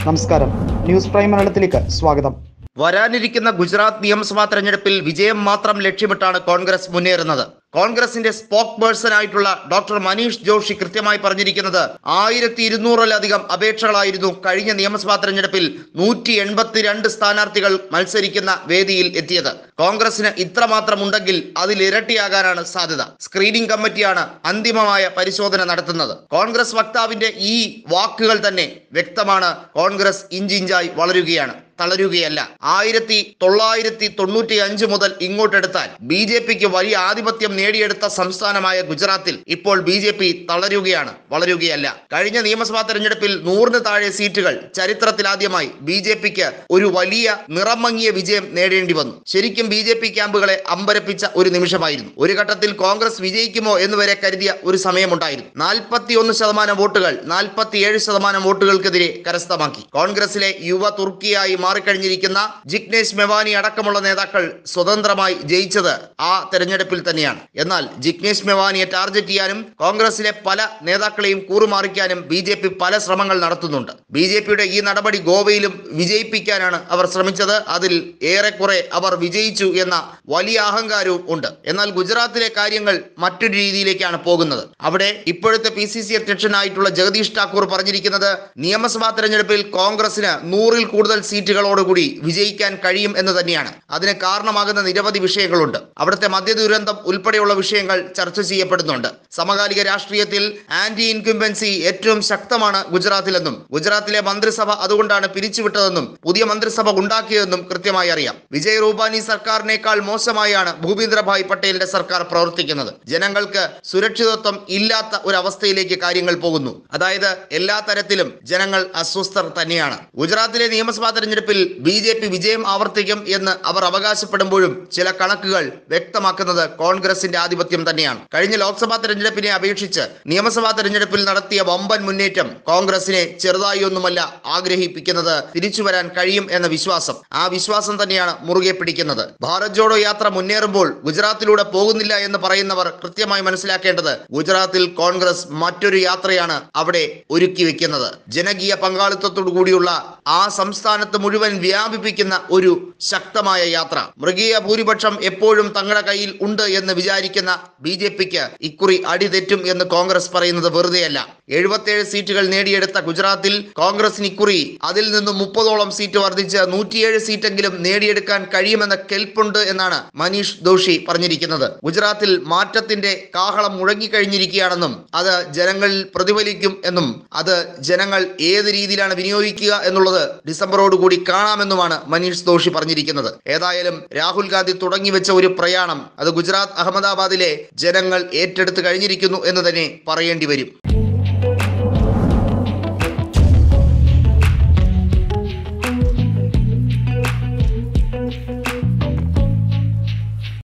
നമസ്കാരം news prime മലയാളത്തിലേക്ക് സ്വാഗതം വരാനിരിക്കുന്ന ഗുജറാത്ത് നിയമസഭാ തെരഞ്ഞെടുപ്പിൽ വിജയം മാത്രം ലക്ഷ്യമിട്ടാണ് കോൺഗ്രസ് മുന്നേറുന്നത് കോൺഗ്രസിന്റെ സ്പോക്ക് പേഴ്സൺ ആയിട്ടുള്ള ഡോക്ടർ മനീഷ് ജോഷി കൃത്യമായി പറഞ്ഞിരിക്കുന്നത് ആയിരത്തി ഇരുന്നൂറിലധികം അപേക്ഷകളായിരുന്നു കഴിഞ്ഞ നിയമസഭാ തെരഞ്ഞെടുപ്പിൽ നൂറ്റി എൺപത്തിരണ്ട് സ്ഥാനാർത്ഥികൾ മത്സരിക്കുന്ന വേദിയിൽ എത്തിയത് കോൺഗ്രസിന് ഇത്രമാത്രം ഉണ്ടെങ്കിൽ അതിൽ ഇരട്ടിയാകാനാണ് സാധ്യത സ്ക്രീനിംഗ് കമ്മിറ്റിയാണ് അന്തിമമായ പരിശോധന നടത്തുന്നത് കോൺഗ്രസ് വക്താവിന്റെ ഈ വാക്കുകൾ തന്നെ വ്യക്തമാണ് കോൺഗ്രസ് ഇഞ്ചിഞ്ചായി വളരുകയാണ് തളരുകയല്ല ആയിരത്തി തൊള്ളായിരത്തി തൊണ്ണൂറ്റി അഞ്ച് മുതൽ ഇങ്ങോട്ടെടുത്താൽ ബി ജെ പിക്ക് വലിയ ആധിപത്യം നേടിയെടുത്ത സംസ്ഥാനമായ ഗുജറാത്തിൽ ഇപ്പോൾ ബി ജെ പി തളരുകയാണ് വളരുകയല്ല കഴിഞ്ഞ നിയമസഭാ തെരഞ്ഞെടുപ്പിൽ നൂറിന് താഴെ സീറ്റുകൾ ചരിത്രത്തിലാദ്യമായി ബി ജെ പിക്ക് ഒരു വലിയ നിറം മങ്ങിയ വിജയം നേടേണ്ടി വന്നു ശരിക്കും ബി ജെ പി ക്യാമ്പുകളെ അമ്പരപ്പിച്ച ഒരു നിമിഷമായിരുന്നു ഒരു ഘട്ടത്തിൽ കോൺഗ്രസ് വിജയിക്കുമോ എന്ന് വരെ കരുതിയ ഒരു സമയമുണ്ടായിരുന്നു നാൽപ്പത്തി ഒന്ന് ശതമാനം വോട്ടുകൾ നാൽപ്പത്തിയേഴ് ശതമാനം വോട്ടുകൾക്കെതിരെ കരസ്ഥമാക്കി കോൺഗ്രസിലെ യുവ തുർക്കിയായി മാറിക്കഴിഞ്ഞിരിക്കുന്ന ജിഗ്നേഷ് മെവാനി അടക്കമുള്ള നേതാക്കൾ സ്വതന്ത്രമായി ജയിച്ചത് ആ തെരഞ്ഞെടുപ്പിൽ തന്നെയാണ് എന്നാൽ ജിഗ്നേഷ് മെവാനിയെ ടാർഗറ്റ് ചെയ്യാനും കോൺഗ്രസിലെ പല നേതാക്കളെയും കൂറുമാറിക്കാനും ബി ജെ പി പല ശ്രമങ്ങൾ നടത്തുന്നുണ്ട് ബി ജെ പിയുടെ ഈ നടപടി ഗോവയിലും വിജയിപ്പിക്കാനാണ് അവർ ശ്രമിച്ചത് അതിൽ ഏറെക്കുറെ അവർ വിജയിച്ചു എന്ന വലിയ അഹങ്കാരവും ഉണ്ട് എന്നാൽ ഗുജറാത്തിലെ കാര്യങ്ങൾ മറ്റൊരു രീതിയിലേക്കാണ് പോകുന്നത് അവിടെ ഇപ്പോഴത്തെ പി സി സി അധ്യക്ഷനായിട്ടുള്ള ജഗദീഷ് ഠാക്കൂർ പറഞ്ഞിരിക്കുന്നത് നിയമസഭാ തെരഞ്ഞെടുപ്പിൽ കോൺഗ്രസിന് നൂറിൽ കൂടുതൽ സീറ്റുകളോടുകൂടി വിജയിക്കാൻ കഴിയും എന്ന് തന്നെയാണ് അതിന് കാരണമാകുന്ന നിരവധി വിഷയങ്ങളുണ്ട് അവിടുത്തെ മദ്യ ദുരന്തം ഉൾപ്പെടെയുള്ള വിഷയങ്ങൾ ചർച്ച ചെയ്യപ്പെടുന്നുണ്ട് സമകാലിക രാഷ്ട്രീയത്തിൽ ആന്റി ഇൻക്യുംബൻസി ഏറ്റവും ശക്തമാണ് ഗുജറാത്തിലെന്നും ഗുജറാത്തിലെ മന്ത്രിസഭ അതുകൊണ്ടാണ് പിരിച്ചുവിട്ടതെന്നും പുതിയ മന്ത്രിസഭ ഉണ്ടാക്കിയതെന്നും കൃത്യമായി അറിയാം വിജയ് റൂപാനി സർക്കാരിനേക്കാൾ മോശമായാണ് ഭൂപീന്ദ്രഭായ് പട്ടേലിന്റെ സർക്കാർ പ്രവർത്തിക്കുന്നത് ജനങ്ങൾക്ക് സുരക്ഷിതത്വം ഇല്ലാത്ത ഒരു അവസ്ഥയിലേക്ക് കാര്യങ്ങൾ പോകുന്നു അതായത് എല്ലാ തരത്തിലും ജനങ്ങൾ അസ്വസ്ഥർ തന്നെയാണ് ഗുജറാത്തിലെ നിയമസഭാ തെരഞ്ഞെടുപ്പിൽ ബി ജെ പി വിജയം ആവർത്തിക്കും എന്ന് അവർ അവകാശപ്പെടുമ്പോഴും ചില കണക്കുകൾ വ്യക്തമാക്കുന്നത് കോൺഗ്രസിന്റെ ആധിപത്യം തന്നെയാണ് കഴിഞ്ഞ ലോക്സഭാ തെരഞ്ഞെടുപ്പിനെ അപേക്ഷിച്ച് നിയമസഭാ തെരഞ്ഞെടുപ്പിൽ നടത്തിയ വമ്പൻ മുന്നേറ്റം കോൺഗ്രസിനെ ചെറുതായി ഒന്നുമല്ല ആഗ്രഹിപ്പിക്കുന്നത് തിരിച്ചു വരാൻ കഴിയും എന്ന വിശ്വാസം ആ വിശ്വാസം തന്നെയാണ് മുറുകെ പിടിക്കുന്നത് ഭാരത് ജോഡോ യാത്ര മുന്നേറുമ്പോൾ ഗുജറാത്തിലൂടെ പോകുന്നില്ല എന്ന് പറയുന്നവർ കൃത്യമായി മനസ്സിലാക്കേണ്ടത് ഗുജറാത്തിൽ കോൺഗ്രസ് മറ്റൊരു യാത്രയാണ് അവിടെ ഒരുക്കി വെക്കുന്നത് ജനകീയ പങ്കാളിത്തത്തോടു കൂടിയുള്ള ആ സംസ്ഥാനത്ത് മുഴുവൻ വ്യാപിപ്പിക്കുന്ന ഒരു ശക്തമായ യാത്ര മൃഗീയ ഭൂരിപക്ഷം എപ്പോഴും തങ്ങളുടെ കയ്യിൽ ഉണ്ട് എന്ന് വിചാരിക്കുന്ന ബി ജെ പിക്ക് ഇക്കുറി അടി തെറ്റും എന്ന് കോൺഗ്രസ് പറയുന്നത് വെറുതെയല്ല എഴുപത്തിയേഴ് സീറ്റുകൾ നേടിയെടുത്ത ഗുജറാത്തിൽ കോൺഗ്രസിന് ഇക്കുറി അതിൽ നിന്ന് മുപ്പതോളം സീറ്റ് വർദ്ധിച്ച് നൂറ്റിയേഴ് സീറ്റെങ്കിലും നേടിയെടുക്കാൻ കഴിയുമെന്ന കെൽപ്പുണ്ട് എന്നാണ് മനീഷ് ദോഷി പറഞ്ഞിരിക്കുന്നത് ഗുജറാത്തിൽ മാറ്റത്തിന്റെ കാഹളം മുഴങ്ങിക്കഴിഞ്ഞിരിക്കുകയാണെന്നും അത് ജനങ്ങളിൽ പ്രതിഫലിക്കും എന്നും അത് ജനങ്ങൾ ഏത് രീതിയിലാണ് വിനിയോഗിക്കുക എന്നുള്ളത് ഡിസംബറോടുകൂടി കാണാമെന്നുമാണ് മനീഷ് ദോഷി പറഞ്ഞിരിക്കുന്നത് ഏതായാലും രാഹുൽ ഗാന്ധി തുടങ്ങി വെച്ച ഒരു പ്രയാണം അത് ഗുജറാത്ത് അഹമ്മദാബാദിലെ ജനങ്ങൾ ഏറ്റെടുത്ത് കഴിഞ്ഞിരിക്കുന്നു എന്ന് തന്നെ പറയേണ്ടി വരും